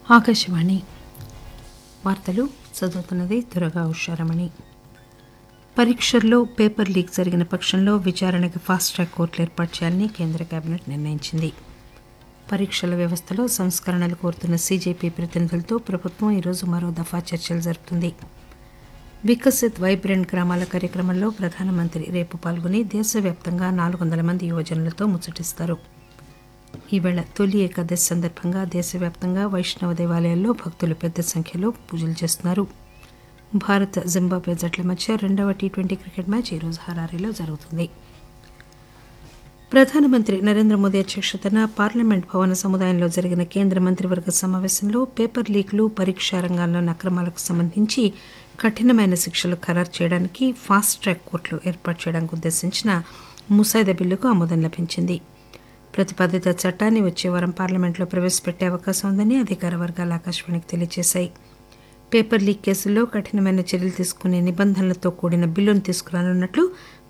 ఆకాశవాణి వార్తలు చదువుతున్నది దురగా ఉషారమణి పరీక్షల్లో పేపర్ లీక్ జరిగిన పక్షంలో విచారణకు ఫాస్ట్ ట్రాక్ కోర్టులు ఏర్పాటు చేయాలని కేంద్ర కేబినెట్ నిర్ణయించింది పరీక్షల వ్యవస్థలో సంస్కరణలు కోరుతున్న సీజేపీ ప్రతినిధులతో ప్రభుత్వం ఈరోజు మరో దఫా చర్చలు జరుపుతుంది వికసిత్ వైబ్రెంట్ గ్రామాల కార్యక్రమంలో ప్రధానమంత్రి రేపు పాల్గొని దేశవ్యాప్తంగా నాలుగు వందల మంది యువజనులతో ముచ్చటిస్తారు ఈవేళ తొలి ఏకాదశి సందర్భంగా దేశవ్యాప్తంగా వైష్ణవ దేవాలయాల్లో భక్తులు పెద్ద సంఖ్యలో పూజలు చేస్తున్నారు భారత్ జింబాబ్వే జట్ల మధ్య రెండవ టీ ట్వంటీ క్రికెట్ మ్యాచ్ ఈరోజు హరారీలో జరుగుతుంది ప్రధానమంత్రి నరేంద్ర మోదీ అధ్యక్షతన పార్లమెంట్ భవన సముదాయంలో జరిగిన కేంద్ర మంత్రివర్గ సమావేశంలో పేపర్ లీక్లు పరీక్షా రంగాల్లోని అక్రమాలకు సంబంధించి కఠినమైన శిక్షలు ఖరారు చేయడానికి ఫాస్ట్ ట్రాక్ కోర్టులు ఏర్పాటు చేయడానికి ఉద్దేశించిన ముసాయిదా బిల్లుకు ఆమోదం లభించింది ప్రతిపాదిత చట్టాన్ని వచ్చే వారం పార్లమెంట్లో ప్రవేశపెట్టే అవకాశం ఉందని అధికార వర్గాలు ఆకాశవాణికి తెలియజేశాయి పేపర్ లీక్ కేసుల్లో కఠినమైన చర్యలు తీసుకునే నిబంధనలతో కూడిన బిల్లును తీసుకురానున్నట్లు